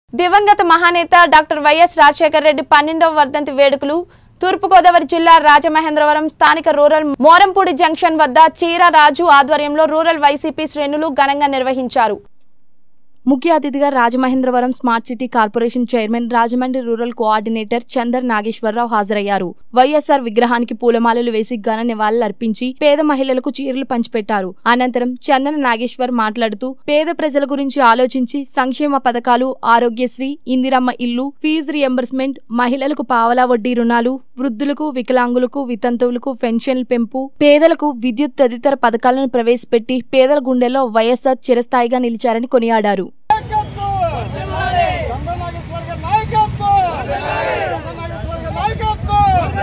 దివంగత మహానేత doctor YS Rajasekhara Reddy పన్నెండవ వర్ధంతి వేడుకలు తూర్పుగోదావరి జిల్లా రాజమహేంద్రవరం స్థానిక రూరల్ మోరంపూడి జంక్షన్ వద్ద చీర రాజు ఆధ్వర్యంలో రూరల్ వైసీపీ శ్రేణులు ఘనంగా నిర్వహించారు ముఖ్య అతిథిగా Rajamahendravaram smart city corporation chairman Rajahmundry rural coordinator Chandar Nageswararao హాజరయ్యారు వైఎస్ఆర్ విగ్రహానికి పూలమాలలు వేసి ఘన నివాళులర్పించి పేద మహిళలకు చీరలు పంచిపెట్టారు అనంతరం చందన నాగేశ్వర్ మాట్లాడుతూ పేద ప్రజల గురించి ఆలోచించి సంక్షేమ పథకాలు ఆరోగ్యశ్రీ ఇందిరమ్మ ఇల్లు ఫీజు రియంబర్స్మెంట్ మహిళలకు పావలా వడ్డీ రుణాలు వృద్ధులకు వికలాంగులకు వితంతువులకు పెన్షన్ల పెంపు పేదలకు విద్యుత్ తదితర పథకాలను ప్రవేశపెట్టి పేదల గుండెల్లో వైఎస్ఆర్ చిరస్థాయిగా నిలిచారని కొనియాడారు నాగేశ్వర నాయకత్వం నాగేశ్వర నాయకత్వం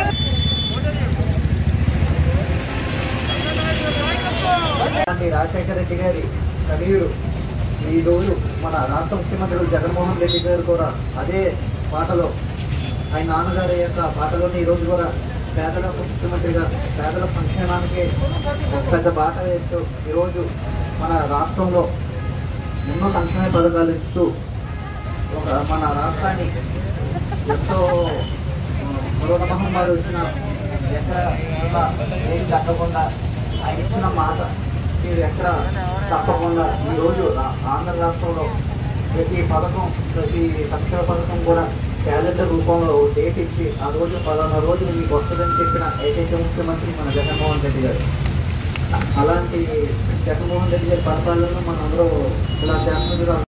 అలాంటి రాజశేఖర రెడ్డి గారి కనీయుడు ఈ రోజు మన రాష్ట్ర ముఖ్యమంత్రి జగన్మోహన్ రెడ్డి గారు కూడా అదే పాటలో ఆయన నాన్నగారి యొక్క పాటలోని ఈరోజు కూడా పేదల ముఖ్యమంత్రిగా పేదల సంక్షేమానికి ఒక పెద్ద బాట వేస్తూ ఈరోజు మన రాష్ట్రంలో ఎన్నో సంక్షేమ పథకాలు ఇస్తూ ఒక మన రాష్ట్రాన్ని ఎంతో ఆ, కరోనా మహమ్మారి వచ్చిన ఎక్కడ కూడా ఏమి తగ్గకుండా ఆయన ఇచ్చిన మాట మీరు ఎక్కడ తప్పకుండా ఈరోజు రా- ఆంధ్ర రాష్ట్రంలో ప్రతి పథకం ప్రతి సంక్షేమ పథకం కూడా క్యాలెండర్ రూపంలో ఓ డేట్ ఇచ్చి ఆ రోజు పలానా రోజు మీకు వస్తుందని చెప్పిన ఏకైక ముఖ్యమంత్రి మన జగన్మోహన్ రెడ్డి గారు అలాంటి జగన్మోహన్ రెడ్డి గారి పరిపాలనలో మనం అందరూ ఇలా చేస్తున్నదిగా